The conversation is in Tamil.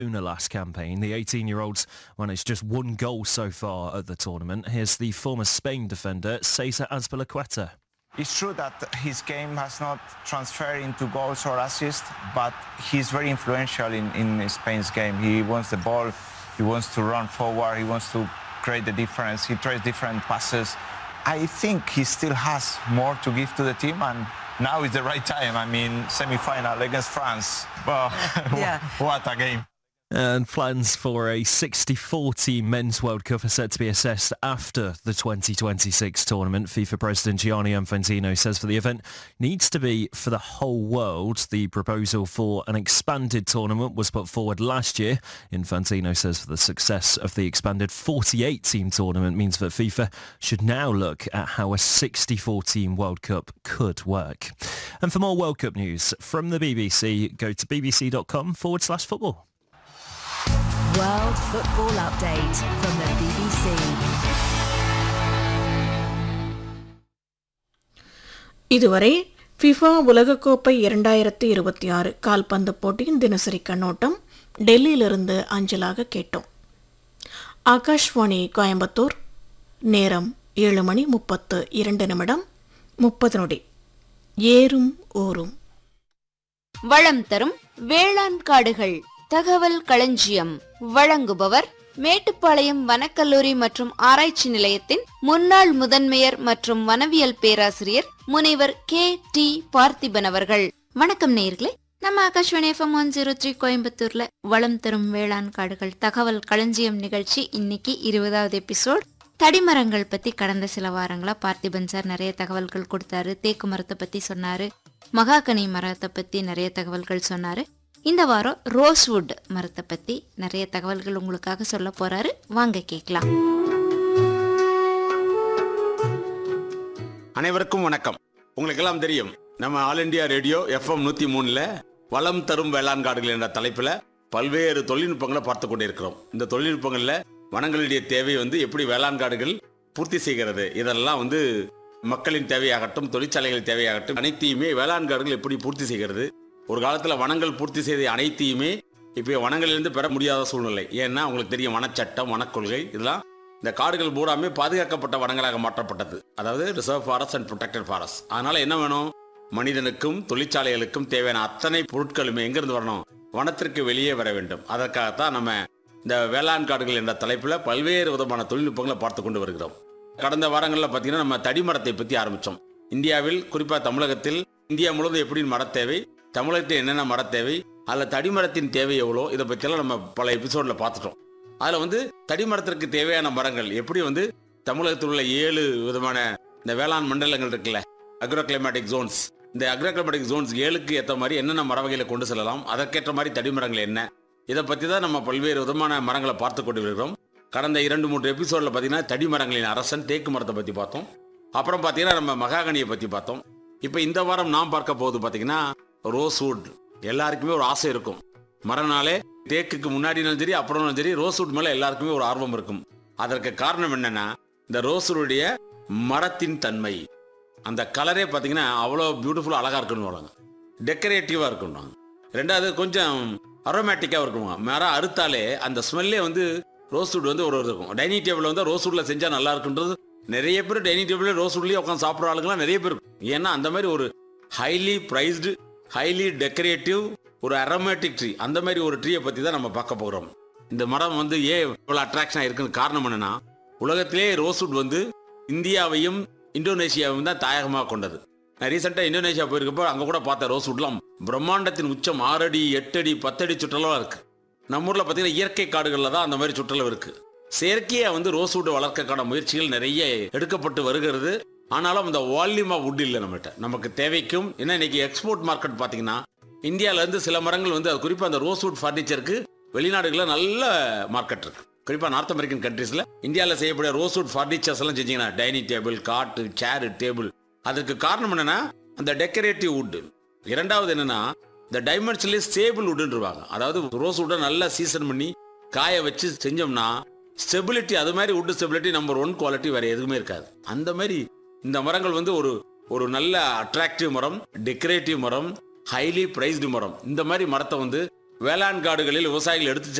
Una last campaign. The 18-year-olds managed just one goal so far at the tournament. Here's the former Spain defender, Cesar Azpilicueta. It's true that his game has not transferred into goals or assists, but he's very influential in, in Spain's game. He wants the ball, he wants to run forward, he wants to create the difference, he tries different passes. I think he still has more to give to the team and now is the right time. I mean, semi-final against France. Well, Yeah. what a game. And plans for a 64-team men's World Cup are set to be assessed after the 2026 tournament. FIFA President Gianni Infantino says for the event needs to be for the whole world. The proposal for an expanded tournament was put forward last year. Infantino says for the success of the expanded 48-team tournament means that FIFA should now look at how a 64-team World Cup could work. And for more World Cup news from the BBC, go to bbc.com forward slash football. World Football Update from the BBC. இதுவரை ஃபிஃபா உலகக்கோப்பை இரண்டாயிரத்தி இருபத்தி ஆறு கால்பந்து போட்டியின் தினசரி கண்ணோட்டம் டெல்லியிலிருந்து அஞ்சலாக கேட்டோம் ஆகாஷ்வாணி கோயம்புத்தூர் நேரம் ஏழு மணி முப்பத்து இரண்டு நிமிடம் முப்பது நொடி ஏறும் ஊரும் வளம் தரும் வேளாண் காடுகள் தகவல் களஞ்சியம் வழங்குபவர் மேட்டுப்பாளையம் வனக்கல்லூரி மற்றும் ஆராய்ச்சி நிலையத்தின் முன்னாள் முதன்மையர் மற்றும் வனவியல் பேராசிரியர் முனைவர் கே டி பார்த்திபன் அவர்கள் வணக்கம் நேயர்களே நம்ம Akashvani FM one zero three கோயம்புத்தூர்ல வளம் தரும் வேளாண் காடுகள் தகவல் களஞ்சியம் நிகழ்ச்சி இன்னைக்கு இருபதாவது எபிசோட் தடிமரங்கள் பத்தி கடந்த சில வாரங்களா பார்த்திபன் சார் நிறைய தகவல்கள் கொடுத்தாரு தேக்கு மரத்தை பத்தி சொன்னாரு மகாகனி மரத்தை பத்தி நிறைய தகவல்கள் சொன்னாரு இந்த வாரம் ரோஸ்வுட் மரத்தை பத்தி நிறைய தகவல்கள் உங்களுக்காக சொல்ல போறாரு வாங்க கேட்கலாம் அனைவருக்கும் வணக்கம் உங்களுக்கெல்லாம் தெரியும் நம்ம ஆல் இந்தியா ரேடியோ எஃப்எம் நூத்தி மூணுல வளம் தரும் வேளாண் காடுகள் என்ற தலைப்புல பல்வேறு தொழில்நுட்பங்களை பார்த்து கொண்டிருக்கிறோம் இந்த தொழில்நுட்பங்கள்ல வனங்களுடைய தேவை வந்து எப்படி வேளாண் காடுகள் பூர்த்தி செய்கிறது இதெல்லாம் வந்து மக்களின் தேவையாகட்டும் தொழிற்சாலைகள் தேவையாகட்டும் அனைத்தையுமே வேளாண் காடுகள் எப்படி பூர்த்தி செய்கிறது ஒரு காலத்துல வனங்கள் பூர்த்தி செய்த அனைத்தையுமே இப்போ வனங்களிலிருந்து பெற முடியாத சூழ்நிலை ஏன்னா உங்களுக்கு தெரியும் வனச்சட்டம் வனக்கொள்கை இதெல்லாம் இந்த காடுகள் பூராமே பாதுகாக்கப்பட்ட வனங்களாக மாற்றப்பட்டது அதாவது reserve forest and protected forest அதனால என்ன வேணும் மனிதனுக்கும் தொழிற்சாலைகளுக்கும் தேவையான அத்தனை பொருட்களுமே எங்கிருந்து வரணும் வனத்திற்கு வெளியே வர வேண்டும் அதற்காகத்தான் நம்ம இந்த வேளாண் காடுகள் என்ற தலைப்பில் பல்வேறு விதமான தொழில்நுட்பங்களை பார்த்து கொண்டு வருகிறோம் கடந்த வாரங்களில் பார்த்தீங்கன்னா நம்ம தடிமரத்தை பற்றி ஆரம்பித்தோம் இந்தியாவில் குறிப்பாக தமிழகத்தில் இந்தியா முழுவதும் எப்படி மரத் தேவை தமிழகத்தில் என்னென்ன மரத் தேவை அதில் தடிமரத்தின் தேவை எவ்வளோ இதை பற்றியெல்லாம் நம்ம பல எபிசோடில் பார்த்துட்டோம் அதில் வந்து தடிமரத்திற்கு தேவையான மரங்கள் எப்படி வந்து தமிழகத்தில் உள்ள ஏழு விதமான இந்த வேளாண் மண்டலங்கள் இருக்குல்ல அக்ரோ கிளைமேட்டிக் ஜோன்ஸ் இந்த அக்ரோ கிளைமேட்டிக் ஜோன்ஸ் ஏழுக்கு ஏற்ற மாதிரி என்னென்ன மர வகைகளை கொண்டு செல்லலாம் அதற்கேற்ற மாதிரி தடிமரங்கள் என்ன இதை பற்றி தான் நம்ம பல்வேறு விதமான மரங்களை பார்த்து கொண்டு வருகிறோம் கடந்த இரண்டு மூன்று எபிசோடில் பார்த்தீங்கன்னா தடிமரங்களின் அரசன் தேக்கு மரத்தை பற்றி பார்த்தோம் அப்புறம் பார்த்தீங்கன்னா நம்ம மகாகனியை பற்றி பார்த்தோம் இப்போ இந்த வாரம் நாம் பார்க்க போகுது பார்த்தீங்கன்னா ரோஸ்வுட் எல்லாருக்குமே ஒரு ஆசை இருக்கும் மரம்னாலே தேக்குக்கு முன்னாடினாலும் சரி அப்புறம்னாலும் சரி ரோஸ்வுட் மேலே எல்லாருக்குமே ஒரு ஆர்வம் இருக்கும் அதற்கு காரணம் என்னன்னா இந்த ரோஸ்வுடைய மரத்தின் தன்மை அந்த கலரே பார்த்தீங்கன்னா அவ்வளோ பியூட்டிஃபுல்லாக அழகாக இருக்குன்னு வராங்க டெக்கரேட்டிவாக இருக்குன்னு ரெண்டாவது கொஞ்சம் அரோமேட்டிக்காக இருக்குங்க மரம் அறுத்தாலே அந்த ஸ்மெல்லே வந்து ரோஸ்வுட் வந்து ஒரு இருக்கும் டைனிங் டேபிள் வந்து ரோஸ்வுட்ல செஞ்சால் நல்லா இருக்குன்றது நிறைய பேர் டைனிங் டேபிள் ரோஸ்வுட்லேயே உட்காந்து சாப்பிட்ற ஆளுங்களாம் நிறைய பேர் இருக்கும் ஏன்னா அந்த மாதிரி ஒரு ஹைலி ப்ரைஸ்டு ஹைலி டெக்கரேட்டிவ் ஒரு அரோமேட்டிக் ட்ரீ அந்த மாதிரி ஒரு ட்ரீயை பற்றி தான் நம்ம பார்க்க போகிறோம் இந்த மரம் வந்து ஏன் இவ்வளோ அட்ராக்ஷனாக இருக்குன்னு காரணம் என்னன்னா உலகத்திலே ரோஸ்வுட் வந்து இந்தியாவையும் இந்தோனேஷியாவையும் தான் தாயகமாக கொண்டது நான் ரீசெண்டாக இந்தோனேஷியா போயிருக்கப்போ அங்கே கூட பார்த்தேன் ரோஸ்வுட்லாம் பிரம்மாண்டத்தின் உச்சம் ஆறடி எட்டடி பத்தடி சுற்றலாம் இருக்கு நம்ம ஊரில் பார்த்தீங்கன்னா இயற்கை காடுகளில் தான் அந்த மாதிரி சுற்றளவு இருக்கு செயற்கையாக வந்து ரோஸ்வுட் வளர்க்கக்கான முயற்சிகள் நிறைய எடுக்கப்பட்டு வருகிறது ஆனாலும் அந்த வால்யூம் ஆஃப் வுட் இல்லை நம்மகிட்ட நமக்கு தேவைக்கும் ஏன்னா இன்னைக்கு எக்ஸ்போர்ட் மார்க்கெட் பார்த்தீங்கன்னா இந்தியால இருந்து சில மரங்கள் வந்து அது குறிப்பாக அந்த ரோஸ்வுட் ஃபர்னிச்சருக்கு வெளிநாடுகளில் நல்ல மார்க்கெட் இருக்கு குறிப்பாக நார்த் அமெரிக்கன் கண்ட்ரீஸில் இந்தியாவில் செய்யக்கூடிய ரோஸ்வுட் ஃபர்னிச்சர்ஸ் எல்லாம் செஞ்சீங்கன்னா டைனிங் டேபிள் காட்டு சேரு டேபிள் அதற்கு காரணம் என்னன்னா அந்த டெக்கரேட்டிவ் வுட் இரண்டாவது என்னன்னா இந்த டைமென்ஷன்லேயே ஸ்டேபிள் வுட்ன்றுவாங்க அதாவது ரோஸ் வுட்டை நல்லா சீசன் பண்ணி காய வச்சு செஞ்சோம்னா ஸ்டெபிலிட்டி அது மாதிரி wood stability number one quality வேற எதுவுமே இருக்காது அந்த மாதிரி இந்த மரங்கள் வந்து ஒரு ஒரு நல்ல அட்ராக்டிவ் மரம் டெக்கரேட்டிவ் மரம் ஹைலி பிரைஸ்டு மரம் இந்த மாதிரி மரத்தை வந்து வேளாண் காடுகளில் விவசாயிகள் எடுத்து